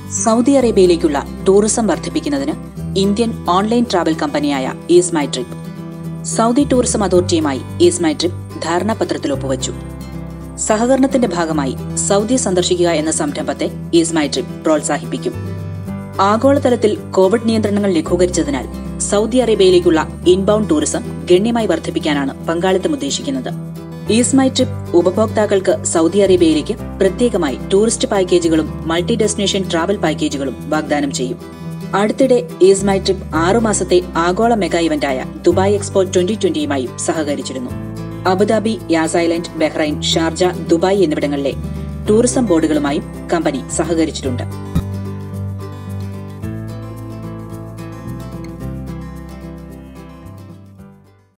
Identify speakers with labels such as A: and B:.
A: Saudi അറേബ്യയിലേക്കുള്ള tourism വർദ്ധിപ്പിക്കുന്നതിന് Indian online travel കമ്പനിയായ ease my trip Saudi tourism അതോറിറ്റിയുമായി ഈസ് മൈ ട്രിപ്പ് ധാരണാപത്രത്തിൽ ഒപ്പുവച്ചു സഹകരണത്തിന്റെ ഭാഗമായി സൗദി സന്ദർശിക്കുക എന്ന സംരംഭത്തെ ഈസ് മൈ ട്രിപ്പ് പ്രോത്സാഹിപ്പിക്കും ആഗോളതലത്തിൽ കോവിഡ് നിയന്ത്രണങ്ങൾ ലഘൂകരിച്ചതിനാൽ സൗദി അറേബ്യയിലേക്കുള്ള ഇൻബൌണ്ട് ടൂറിസം ഗണ്യമായി വർദ്ധിപ്പിക്കാനാണ് പങ്കാളിത്തം ഉദ്ദേശിക്കുന്നത് ഈസ് മൈ ട്രിപ്പ് ഉപഭോക്താക്കൾക്ക് സൗദി അറേബ്യയിലേക്ക് പ്രത്യേകമായി ടൂറിസ്റ്റ് പാക്കേജുകളും മൾട്ടി ഡെസ്റ്റിനേഷൻ ട്രാവൽ പാക്കേജുകളും വാഗ്ദാനം ചെയ്യും അടുത്തിടെ ഈസ് മൈ ട്രിപ്പ് ആറുമാസത്തെ ആഗോള മെഗാ ഇവന്റായ ദുബായ് എക്സ്പോ ട്വന്റി ട്വന്റിയുമായും സഹകരിച്ചിരുന്നു Abu Dhabi Yas island Bahrain Sharjah Dubai എന്നിവിടങ്ങളിലെ ടൂറിസം ബോർഡുകളുമായും കമ്പനി സഹകരിച്ചിട്ടുണ്ട്